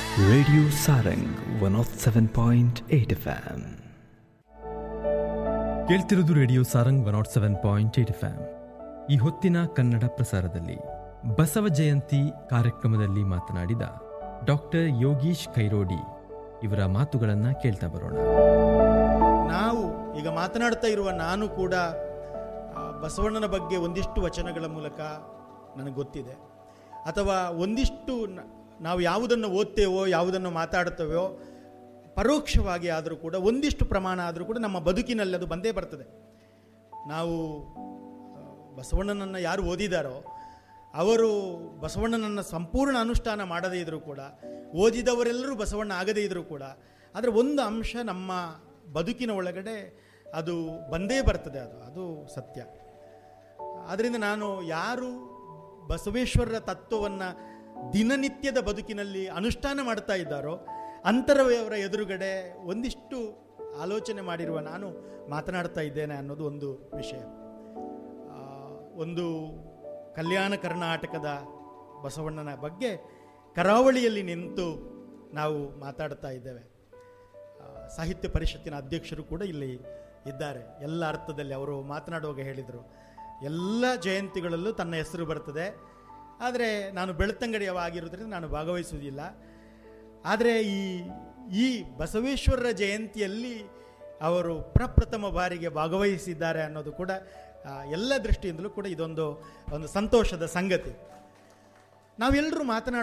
Radio Sarang 107.8 FM. ಕೇಳ್ತಿರೋದು radio Sarang one naught seven point eight F ಈ ಹೊತ್ತಿನ ಕನ್ನಡ ಪ್ರಸಾರದಲ್ಲಿ ಬಸವ ಜಯಂತಿ ಕಾರ್ಯಕ್ರಮದಲ್ಲಿ ಮಾತನಾಡಿದ ಡಾಕ್ಟರ್ ಯೋಗೀಶ್ ಕೈರೋಡಿ ಇವರ ಮಾತುಗಳನ್ನ ಕೇಳ್ತಾ ಬರೋಣ ನಾವು ಈಗ ಮಾತನಾಡ್ತಾ ಇರುವ ನಾನು ಕೂಡ ಆ, ಬಸವಣ್ಣನ ಬಗ್ಗೆ ಒಂದಿಷ್ಟು ವಚನಗಳ ಮೂಲಕ ನನಗೆ ಗೊತ್ತಿದೆ ಅಥವಾ ಒಂದಿಷ್ಟು ನ- ನಾವು ಯಾವುದನ್ನು ಓದ್ತೇವೋ ಯಾವುದನ್ನು ಮಾತಾಡ್ತೇವೋ ಪರೋಕ್ಷವಾಗಿ ಆದರೂ ಕೂಡ ಒಂದಿಷ್ಟು ಪ್ರಮಾಣ ಆದರೂ ಕೂಡ ನಮ್ಮ ಬದುಕಿನಲ್ಲಿ ಅದು ಬಂದೇ ಬರ್ತದೆ ನಾವು ಆ, ಬಸವಣ್ಣನನ್ನು ಯಾರು ಓದಿದಾರೋ ಅವರು ಬಸವಣ್ಣನನ್ನು ಸಂಪೂರ್ಣ ಅನುಷ್ಠಾನ ಮಾಡದೇ ಇದ್ದರೂ ಕೂಡ ಓದಿದವರೆಲ್ಲರೂ ಬಸವಣ್ಣ ಆಗದೇ ಇದ್ದರೂ ಕೂಡ ಆದರೆ ಒಂದು ಅಂಶ ನಮ್ಮ ಬದುಕಿನ ಒಳಗಡೆ ಅದು ಬಂದೇ ಬರ್ತದೆ ಅದು ಅದು ಸತ್ಯ ಆದ್ದರಿಂದ ನಾನು ಯಾರು ಬಸವೇಶ್ವರರ ತತ್ವವನ್ನು ದಿನನಿತ್ಯದ ಬದುಕಿನಲ್ಲಿ ಅನುಷ್ಠಾನ ಮಾಡ್ತಾ ಇದ್ದಾರೋ ಅಂತರವರ ಎದುರುಗಡೆ ಒಂದಿಷ್ಟು ಆಲೋಚನೆ ಮಾಡಿರುವ ನಾನು ಮಾತನಾಡ್ತಾ ಇದ್ದೇನೆ ಅನ್ನೋದು ಒಂದು ವಿಷಯ ಆ, ಒಂದು ಕಲ್ಯಾಣ ಕರ್ನಾಟಕದ ಬಸವಣ್ಣನ ಬಗ್ಗೆ ಕರಾವಳಿಯಲ್ಲಿ ನಿಂತು ನಾವು ಮಾತಾಡ್ತಾ ಇದ್ದೇವೆ ಆ, ಸಾಹಿತ್ಯ ಪರಿಷತ್ತಿನ ಅಧ್ಯಕ್ಷರು ಕೂಡ ಇಲ್ಲಿ ಇದ್ದಾರೆ ಎಲ್ಲ ಅರ್ಥದಲ್ಲಿ ಅವರು ಮಾತನಾಡುವಾಗ ಹೇಳಿದರು ಎಲ್ಲ ಜಯಂತಿಗಳಲ್ಲೂ ತನ್ನ ಹೆಸರು ಬರ್ತದೆ ಆದರೆ ನಾನು ಬೆಳ್ತಂಗಡಿಯವಾಗಿರೋದ್ರಿಂದ ನಾನು ಭಾಗವಹಿಸುವುದಿಲ್ಲ ಆದರೆ ಈ ಈ ಬಸವೇಶ್ವರರ ಜಯಂತಿಯಲ್ಲಿ ಅವರು ಪ್ರಪ್ರಥಮ ಬಾರಿಗೆ ಭಾಗವಹಿಸಿದ್ದಾರೆ ಅನ್ನೋದು ಕೂಡ ಆ, ಎಲ್ಲ ದೃಷ್ಟಿಯಿಂದಲೂ ಕೂಡ ಇದೊಂದು ಒಂದು ಸಂತೋಷದ ಸಂಗತಿ ನಾವೆಲ್ಲರೂ ಮಾತನಾಡ